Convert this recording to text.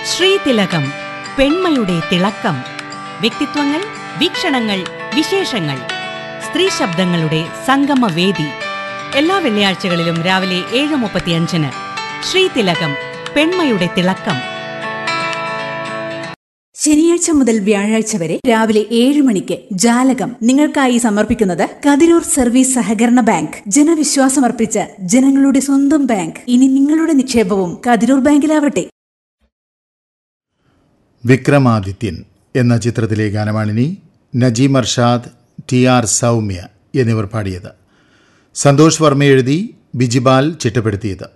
ശ്രീതിലകം പെൺമയുടെ തിളക്കം വ്യക്തിത്വങ്ങൾ വീക്ഷണങ്ങൾ വിശേഷങ്ങൾ സ്ത്രീ ശബ്ദങ്ങളുടെ സംഗമവേദി എല്ലാ വെള്ളിയാഴ്ചകളിലും രാവിലെ ഏഴ് മുപ്പത്തിയഞ്ചിന് ശ്രീതിലകം പെൺമയുടെ തിളക്കം ശനിയാഴ്ച മുതൽ വ്യാഴാഴ്ച വരെ രാവിലെ ഏഴ് മണിക്ക് ജാലകം നിങ്ങൾക്കായി സമർപ്പിക്കുന്നത് കതിരൂർ സർവീസ് സഹകരണ ബാങ്ക് ജനവിശ്വാസമർപ്പിച്ച ജനങ്ങളുടെ സ്വന്തം ബാങ്ക് ഇനി നിങ്ങളുടെ നിക്ഷേപവും കതിരൂർ ബാങ്കിലാവട്ടെ വിക്രമാദിത്യൻ എന്ന ചിത്രത്തിലെ ഗാനമാണിനി നജീം അർഷാദ് ടി ആർ സൗമ്യ എന്നിവർ പാടിയത് സന്തോഷ് വർമ്മ എഴുതി ബിജിബാൽ ചിട്ടപ്പെടുത്തിയത്